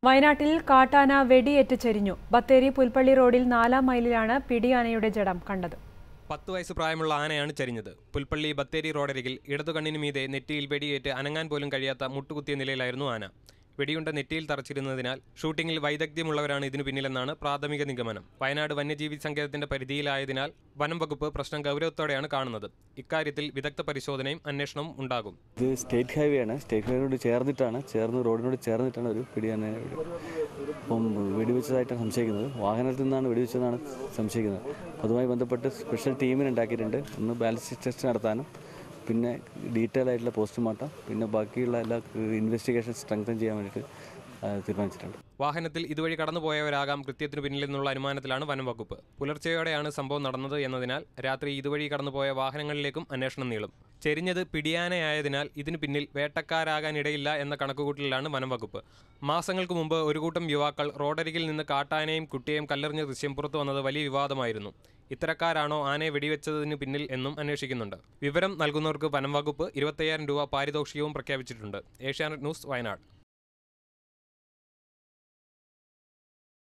വയനാട്ടിൽ കാട്ടാന വെടിയേറ്റ് ചെരിഞ്ഞു ബത്തേരി പുൽപ്പള്ളി റോഡിൽ നാലാം മൈലിലാണ് പിടിയാനയുടെ ജഡം കണ്ടത് പത്ത് വയസ്സ് പ്രായമുള്ള ആനയാണ് ചരിഞ്ഞത് പുൽപ്പള്ളി ബത്തേരി റോഡരികിൽ ഇടതുകണ്ണിന് മീതെ നെറ്റിയിൽ വെടിയേറ്റ് അനങ്ങാൻ പോലും കഴിയാത്ത മുട്ടുകുത്തിയ നിലയിലായിരുന്നു ആന വെടിയുണ്ട നെറ്റിയിൽ തറച്ചിരുന്നതിനാൽ ഷൂട്ടിംഗിൽ വൈദഗ്ധ്യമുള്ളവരാണ് ഇതിനു പിന്നിലെന്നാണ് പ്രാഥമിക നിഗമനം വയനാട് വന്യജീവി സങ്കേതത്തിന്റെ പരിധിയിലായതിനാൽ വനം വകുപ്പ് പ്രശ്നം ഗൗരവത്തോടെയാണ് കാണുന്നത് ഇക്കാര്യത്തിൽ വിദഗ്ധ പരിശോധനയും അന്വേഷണവും ഉണ്ടാകും ഇത് സ്റ്റേറ്റ് ഹൈവേ ആണ് സ്റ്റേറ്റ് ഹൈവേനോട് ചേർന്നിട്ടാണ് ചേർന്ന് റോഡിനോട് ചേർന്നിട്ടാണ് ഒരു പിടിയാനെ ഇപ്പം വെടിവെച്ചതായിട്ടാണ് സംശയിക്കുന്നത് വാഹനത്തിൽ നിന്നാണ് വെടിവെച്ചതെന്നാണ് സംശയിക്കുന്നത് അതുമായി ബന്ധപ്പെട്ട് സ്പെഷ്യൽ ടീമിനെ ഉണ്ടാക്കിയിട്ടുണ്ട് ഒന്ന് ബാലിസ്റ്റിക് ടെസ്റ്റ് നടത്താനും പിന്നെ ഡീറ്റെയിൽ ആയിട്ടുള്ള പോസ്റ്റ്മോർട്ടം പിന്നെ ബാക്കിയുള്ള എല്ലാ ഇൻവെസ്റ്റിഗേഷൻ സ്ട്രെങ്തൻ ചെയ്യാൻ വേണ്ടിയിട്ട് ആ, തീരുമാനിച്ചിട്ടുണ്ട് വാഹനത്തിൽ ഇതുവഴി കടന്നുപോയവരാകാം കൃത്യത്തിനു പിന്നിലെന്നുള്ള അനുമാനത്തിലാണ് വനം വകുപ്പ് പുലർച്ചെയോടെയാണ് സംഭവം നടന്നത് എന്നതിനാൽ രാത്രി ഇതുവഴി കടന്നുപോയ വാഹനങ്ങളിലേക്കും അന്വേഷണം നീളും ചെരിഞ്ഞത് പിടിയാനയായതിനാൽ ഇതിനു പിന്നിൽ വേട്ടക്കാരാകാനിടയില്ല എന്ന കണക്കുകൂട്ടലിലാണ് വനം വകുപ്പ് മാസങ്ങൾക്ക് മുമ്പ് ഒരു കൂട്ടം യുവാക്കൾ റോഡരികിൽ നിന്ന് കാട്ടാനയും കുട്ടിയെയും കല്ലെറിഞ്ഞ ദൃശ്യം പുറത്തു വന്നത് വലിയ വിവാദമായിരുന്നു ഇത്തരക്കാരാണോ ആനയെ വെടിവെച്ചതിന് പിന്നിൽ എന്നും അന്വേഷിക്കുന്നുണ്ട് വിവരം നൽകുന്നവർക്ക് വനം വകുപ്പ് ഇരുപത്തയ്യായിരം രൂപ പാരിതോഷികവും പ്രഖ്യാപിച്ചിട്ടുണ്ട് ഏഷ്യാനെറ്റ് ന്യൂസ് വയനാട്